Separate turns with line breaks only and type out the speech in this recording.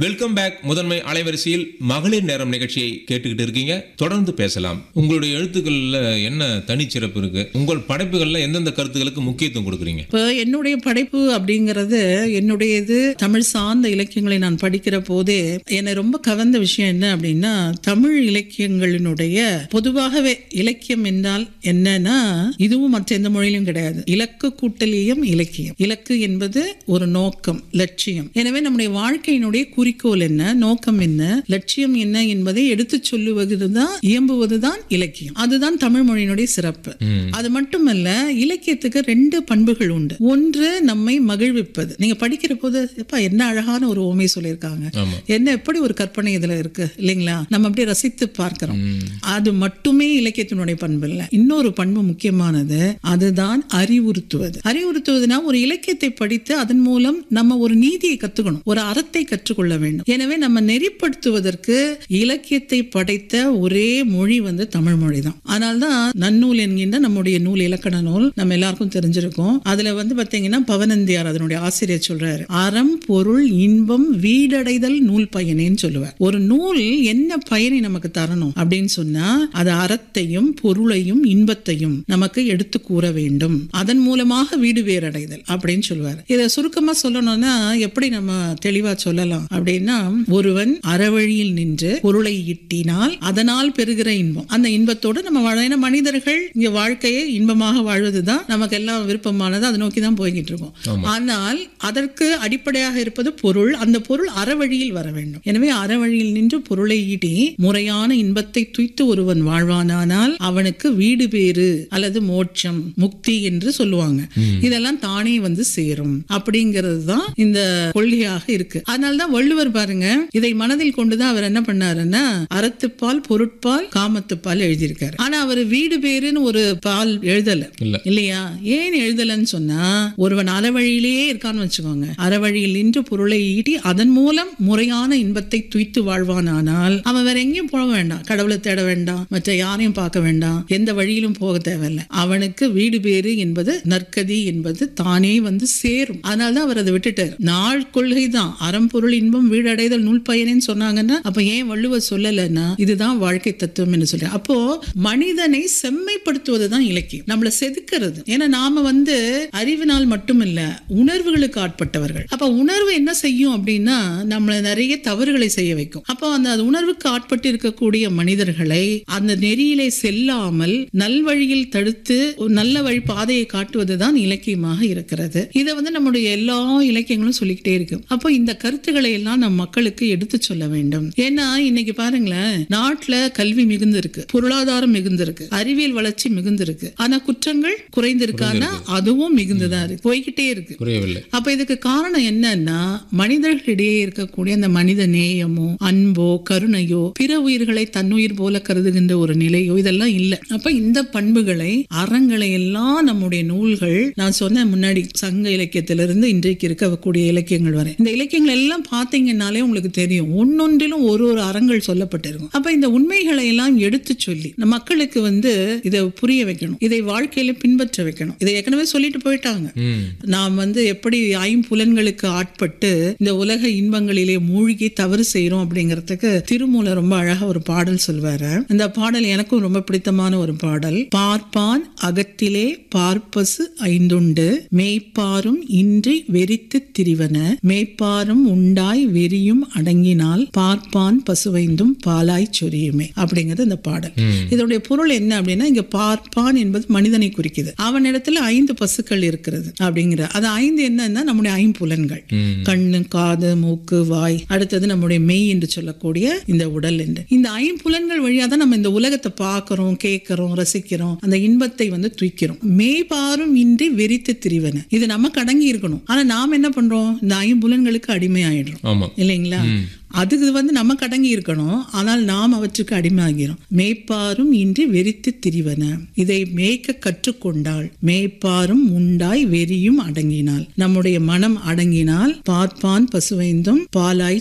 Welcome back முதன்மை அலைவரிசையில் மகளிர் நேரம் நிகழ்ச்சியை கேட்டுக்கிட்டு இருக்கீங்க தொடர்ந்து பேசலாம் உங்களுடைய எழுத்துக்கள்ல என்ன தனிச்சிறப்பு இருக்கு உங்கள் படைப்புகள்ல எந்தெந்த கருத்துக்களுக்கு முக்கியத்துவம் கொடுக்குறீங்க
இப்போ என்னுடைய படைப்பு அப்படிங்கிறது என்னுடைய இது தமிழ் சார்ந்த இலக்கியங்களை நான் படிக்கிற போதே என்னை ரொம்ப கவர்ந்த விஷயம் என்ன அப்படின்னா தமிழ் இலக்கியங்களினுடைய பொதுவாகவே இலக்கியம் என்றால் என்னன்னா இதுவும் மற்ற எந்த மொழியிலும் கிடையாது இலக்கு கூட்டலியம் இலக்கியம் இலக்கு என்பது ஒரு நோக்கம் லட்சியம் எனவே நம்முடைய வாழ்க்கையினுடைய குறிக்கோள் என்ன நோக்கம் என்ன லட்சியம் என்ன என்பதை எடுத்துச் சொல்லுவதுதான் இயம்புவதுதான் இலக்கியம் அதுதான் தமிழ் மொழியினுடைய சிறப்பு அது மட்டுமல்ல இலக்கியத்துக்கு ரெண்டு பண்புகள் உண்டு ஒன்று நம்மை மகிழ்விப்பது நீங்க படிக்கிற போது எப்பா என்ன அழகான ஒரு ஓமை சொல்லியிருக்காங்க
ஆமா
என்ன எப்படி ஒரு கற்பனை இதுல இருக்கு இல்லைங்களா நம்ம அப்படியே ரசித்து பார்க்கிறோம் அது மட்டுமே இலக்கியத்தினுடைய பண்பு இல்ல இன்னொரு பண்பு முக்கியமானது அதுதான் அறிவுறுத்துவது அறிவுறுத்துவதுனா ஒரு இலக்கியத்தை படித்து அதன் மூலம் நம்ம ஒரு நீதியை கத்துக்கணும் ஒரு அறத்தை கற்றுக்கொள்ள வேண்டும் எனவே நம்ம நெறிப்படுத்துவதற்கு இலக்கியத்தை படைத்த ஒரே மொழி வந்து தமிழ் மொழி தான் அதனால்தான் நன்னூல் என்கின்ற நம்முடைய நூல் இலக்கண நூல் நம்ம எல்லாருக்கும் தெரிஞ்சிருக்கும் அதுல வந்து பாத்தீங்கன்னா பவனந்தியார் அதனுடைய ஆசிரியர் சொல்றாரு அறம் பொருள் இன்பம் வீடடைதல் நூல் பயனேன்னு சொல்லுவார் ஒரு நூல் என்ன பயனை நமக்கு தரணும் அப்படின்னு சொன்னா அது அறத்தையும் பொருளையும் இன்பத்தையும் நமக்கு எடுத்து கூற வேண்டும் அதன் மூலமாக வீடு வேறடைதல் அப்படின்னு சொல்லுவார் இதை சுருக்கமா சொல்லணும்னா எப்படி நம்ம தெளிவா சொல்லலாம் அப்படின்னா ஒருவன் அறவழியில் நின்று பொருளை ஈட்டினால் அதனால் பெறுகிற இன்பம் அந்த இன்பத்தோடு நம்ம வாழ ஏன்னா மனிதர்கள் இங்க வாழ்க்கையை இன்பமாக வாழ்வதுதான் நமக்கு எல்லாம் விருப்பமானது அதை நோக்கி தான் போய்கிட்டு இருக்கோம் ஆனால் அதற்கு அடிப்படையாக இருப்பது பொருள் அந்த பொருள் அறவழியில் வர வேண்டும் எனவே அறவழியில் நின்று பொருளை ஈட்டி முறையான இன்பத்தை துய்த்து ஒருவன் வாழ்வானானால் அவனுக்கு வீடு பேறு அல்லது மோட்சம் முக்தி என்று சொல்லுவாங்க இதெல்லாம் தானே வந்து சேரும் அப்படிங்கிறது தான் இந்த கொள்கையாக இருக்கு அதனால்தான் வள்ளுவர் பாருங்க இதை மனதில் கொண்டுதான் அவர் என்ன பண்ணாருன்னா அறத்துப்பால் பொருட்பால் காமத்துப்பால் எழுதியிருக்காரு ஆனா அவர் வீடு பேருன்னு ஒரு பால் எழுதல
இல்ல.
இல்லையா ஏன் எழுதலன்னு சொன்னா ஒருவன் அறவழியிலேயே இருக்கான்னு வச்சுக்கோங்க அறவழியில் நின்று பொருளை ஈட்டி அதன் மூலம் முறையான இன்பத்தை துய்த்து வாழ்வானானால் அவன் வேற எங்கேயும் போக வேண்டாம் கடவுளை தேட வேண்டாம் மற்ற யாரையும் பார்க்க வேண்டாம் எந்த வழியிலும் போக தேவையில்லை அவனுக்கு வீடு பேரு என்பது நற்கதி என்பது தானே வந்து சேரும் அதனாலதான் அவர் அதை விட்டுட்டார் நாள் கொள்கை தான் அறம் பொருள் இன்பம் வீடடைதல் நூல் பயனேன்னு சொன்னாங்கன்னா அப்ப ஏன் வள்ளுவர் சொல்லலைன்னா இதுதான் வாழ்க்கை தத்துவம் என்று சொல்றேன் அப்போ மனிதனை செம்மைப்படுத்துவதுதான் இலக்கியம் நம்மளை செதுக்கிறது ஏன்னா நாம வந்து அறிவினால் மட்டுமில்ல உணர்வுகளுக்கு ஆட்பட்டவர்கள் அப்ப உணர்வு என்ன செய்யும் அப்படின்னா நம்மளை நிறைய தவறுகளை செய்ய வைக்கும் அப்போ அந்த அது உணர்வுக்கு ஆட்பட்டு இருக்கக்கூடிய மனிதர்களை அந்த நெறியிலே செல்லாமல் நல்வழியில் தடுத்து ஒரு நல்ல வழி பாதையை காட்டுவதுதான் இலக்கியமாக இருக்கிறது இதை வந்து நம்முடைய எல்லா இலக்கியங்களும் சொல்லிக்கிட்டே இருக்கு அப்போ இந்த கருத்துக்களை எல்லாம் நம் மக்களுக்கு எடுத்து சொல்ல வேண்டும் ஏன்னா இன்னைக்கு பாருங்களேன் நாட்டுல கல்வி மிகுந்து இருக்கு பொருளாதாரம் மிகுந்து இருக்கு அறிவியல் வளர்ச்சி மிகுந்து இருக்கு ஆனா குற்றங்கள் குறைந்திருக்கானா அதுவும் மிகுந்துதான் இருக்கு போய்கிட்டே இருக்கு
குறையவில்லை
அப்ப இதுக்கு காரணம் என்னன்னா மனிதர்களிடையே இருக்கக்கூடிய அந்த மனித நேயமோ அன்போ கருணையோ பிற உயிர்களை தன்னுயிர் போல கருதுகின்ற ஒரு நிலையோ இதெல்லாம் இல்ல அப்ப இந்த பண்புகளை அறங்களை எல்லாம் நம்முடைய நூல்கள் நான் சொன்ன முன்னாடி சங்க இலக்கியத்திலிருந்து இன்றைக்கு இருக்கக்கூடிய இலக்கியங்கள் வரை இந்த இலக்கியங்கள் எல்லாம் பாத்தீங்கன்னாலே உங்களுக்கு தெரியும் ஒன்னொன்றிலும் ஒரு ஒரு அறங்கள் சொல்லப்பட்டிருக்கும் அப்ப இந்த உண்மைகளை எல்லாம் எடுத்து சொல்லி நம்ம மக்களுக்கு வந்து இதை புரிய வைக்கணும் இதை வாழ்க்கையில பின்பற்ற வைக்கணும் இதை ஏற்கனவே சொல்லிட்டு போயிட்டாங்க
ம்
நாம் வந்து எப்படி ஐம்புலன்களுக்கு ஆட்பட்டு இந்த உலக இன்பங்களிலே மூழ்கி தவறு செய்றோம் அப்படிங்கிறதுக்கு திருமூலர் ரொம்ப அழகா ஒரு பாடல் சொல்வாரு இந்த பாடல் எனக்கும் ரொம்ப பிடித்தமான ஒரு பாடல் பார்ப்பான் அகத்திலே பார்ப்பசு ஐந்துண்டு மேய்ப்பாரும் இன்றி வெறித்து திரிவன மேய்ப்பாரும் உண்டாய் வெறியும் அடங்கினால் பார்ப்பான் பசுவைந்தும் பாலாய் சொரியுமே அப்படிங்கிறது இந்த பாடல் இதனுடைய பொருள் என்ன அப்படின்னா இங்க பார்ப்பான் என்பது மனிதனை குறிக்குது அவனிடத்துல ஐந்து பசுக்கள் இருக்கிறது அப்படிங்கிற அது ஐந்து என்னன்னா நம்முடைய ஐம்புலன்கள் கண்ணு காது மூக்கு வாய் அடுத்தது நம்முடைய மெய் என்று சொல்லக்கூடிய இந்த உடல் என்று இந்த ஐம்புலன்கள் வழியா தான் நம்ம இந்த உலகத்தை பார்க்கிறோம் கேட்கிறோம் ரசிக்கிறோம் அந்த இன்பத்தை வந்து தூக்கிறோம் மேய்பாரும் இன்றி வெறித்து திரிவன இது நமக்கு அடங்கி இருக்கணும் ஆனா நாம் என்ன பண்றோம் இந்த ஐம்புலன்களுக்கு அடிமை ஆயிடுறோம்
ஆமா
இல்லைங்களா அதுக்கு வந்து நம்ம கடங்கி இருக்கணும் ஆனால் நாம் அவற்றுக்கு அடிமையாகிறோம் மேய்ப்பாரும் இன்றி வெறித்து திரிவன இதை மேய்க்க கற்றுக்கொண்டால் மேய்ப்பாரும் உண்டாய் வெறியும் அடங்கினாள் நம்முடைய மனம் அடங்கினால் பார்ப்பான் பசுவைந்தும் பாலாய்